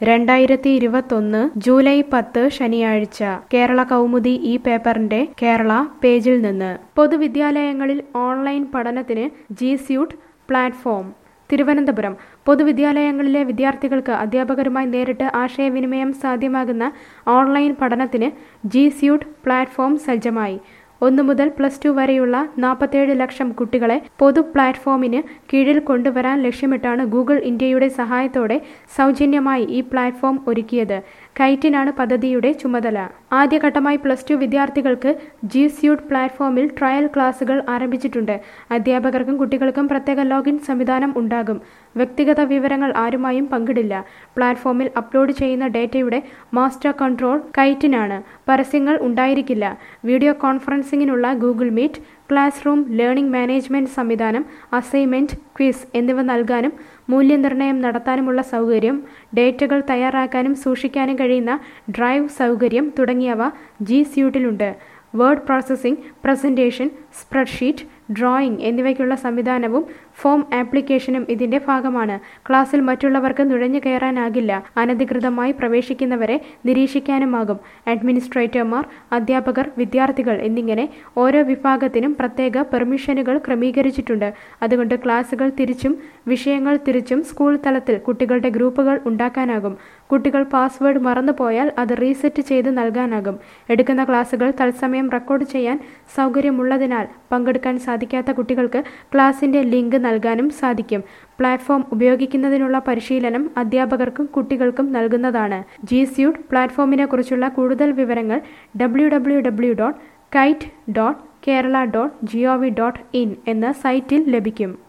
രണ്ടായിരത്തി ഇരുപത്തൊന്ന് ജൂലൈ പത്ത് ശനിയാഴ്ച കേരള കൗമുദി ഈ പേപ്പറിന്റെ കേരള പേജിൽ നിന്ന് പൊതുവിദ്യാലയങ്ങളിൽ ഓൺലൈൻ പഠനത്തിന് ജി സ്യൂട്ട് പ്ലാറ്റ്ഫോം തിരുവനന്തപുരം പൊതുവിദ്യാലയങ്ങളിലെ വിദ്യാർത്ഥികൾക്ക് അധ്യാപകരുമായി നേരിട്ട് ആശയവിനിമയം സാധ്യമാകുന്ന ഓൺലൈൻ പഠനത്തിന് ജി സ്യൂട്ട് പ്ലാറ്റ്ഫോം സജ്ജമായി ഒന്നു മുതൽ പ്ലസ് ടു വരെയുള്ള നാൽപ്പത്തേഴ് ലക്ഷം കുട്ടികളെ പൊതു പ്ലാറ്റ്ഫോമിന് കീഴിൽ കൊണ്ടുവരാൻ ലക്ഷ്യമിട്ടാണ് ഗൂഗിൾ ഇന്ത്യയുടെ സഹായത്തോടെ സൗജന്യമായി ഈ പ്ലാറ്റ്ഫോം ഒരുക്കിയത് കൈറ്റിനാണ് പദ്ധതിയുടെ ചുമതല ആദ്യഘട്ടമായി പ്ലസ് ടു വിദ്യാർത്ഥികൾക്ക് ജി സ്യൂട്ട് പ്ലാറ്റ്ഫോമിൽ ട്രയൽ ക്ലാസുകൾ ആരംഭിച്ചിട്ടുണ്ട് അധ്യാപകർക്കും കുട്ടികൾക്കും പ്രത്യേക ലോഗിൻ സംവിധാനം ഉണ്ടാകും വ്യക്തിഗത വിവരങ്ങൾ ആരുമായും പങ്കിടില്ല പ്ലാറ്റ്ഫോമിൽ അപ്ലോഡ് ചെയ്യുന്ന ഡേറ്റയുടെ മാസ്റ്റർ കൺട്രോൾ കൈറ്റിനാണ് പരസ്യങ്ങൾ ഉണ്ടായിരിക്കില്ല വീഡിയോ കോൺഫറൻസിങ്ങിനുള്ള Google meet classroom learning management സംവിധാനം അസൈൻമെന്റ് ക്വിസ് എന്നിവ നൽകാനും മൂല്യനിർണ്ണയം നടത്താനുമുള്ള സൗകര്യം ഡേറ്റകൾ തയ്യാറാക്കാനും സൂക്ഷിക്കാനും കഴിയുന്ന ഡ്രൈവ് സൗകര്യം തുടങ്ങിയവ ജി സ്യൂട്ടിലുണ്ട് word processing presentation spreadsheet drawing എന്നിവയ്ക്കുള്ള സംവിധാനവും ഫോം ആപ്ലിക്കേഷനും ഇതിന്റെ ഭാഗമാണ് ക്ലാസ്സിൽ മറ്റുള്ളവർക്ക് നുഴഞ്ഞു കയറാനാകില്ല അനധികൃതമായി പ്രവേശിക്കുന്നവരെ നിരീക്ഷിക്കാനുമാകും അഡ്മിനിസ്ട്രേറ്റർമാർ അധ്യാപകർ വിദ്യാർത്ഥികൾ എന്നിങ്ങനെ ഓരോ വിഭാഗത്തിനും പ്രത്യേക പെർമിഷനുകൾ ക്രമീകരിച്ചിട്ടുണ്ട് അതുകൊണ്ട് ക്ലാസുകൾ തിരിച്ചും വിഷയങ്ങൾ തിരിച്ചും സ്കൂൾ തലത്തിൽ കുട്ടികളുടെ ഗ്രൂപ്പുകൾ ഉണ്ടാക്കാനാകും കുട്ടികൾ പാസ്വേഡ് മറന്നുപോയാൽ അത് റീസെറ്റ് ചെയ്ത് നൽകാനാകും എടുക്കുന്ന ക്ലാസുകൾ തത്സമയം റെക്കോർഡ് ചെയ്യാൻ സൗകര്യമുള്ളതിനാൽ പങ്കെടുക്കാൻ സാധിക്കാത്ത കുട്ടികൾക്ക് ക്ലാസിന്റെ ലിങ്ക് നൽകാനും സാധിക്കും പ്ലാറ്റ്ഫോം ഉപയോഗിക്കുന്നതിനുള്ള പരിശീലനം അധ്യാപകർക്കും കുട്ടികൾക്കും നൽകുന്നതാണ് ജി സ്യൂട്ട് പ്ലാറ്റ്ഫോമിനെ കുറിച്ചുള്ള കൂടുതൽ വിവരങ്ങൾ W W W dot kite dot Kerala dot G O V dot in എന്ന സൈറ്റിൽ ലഭിക്കും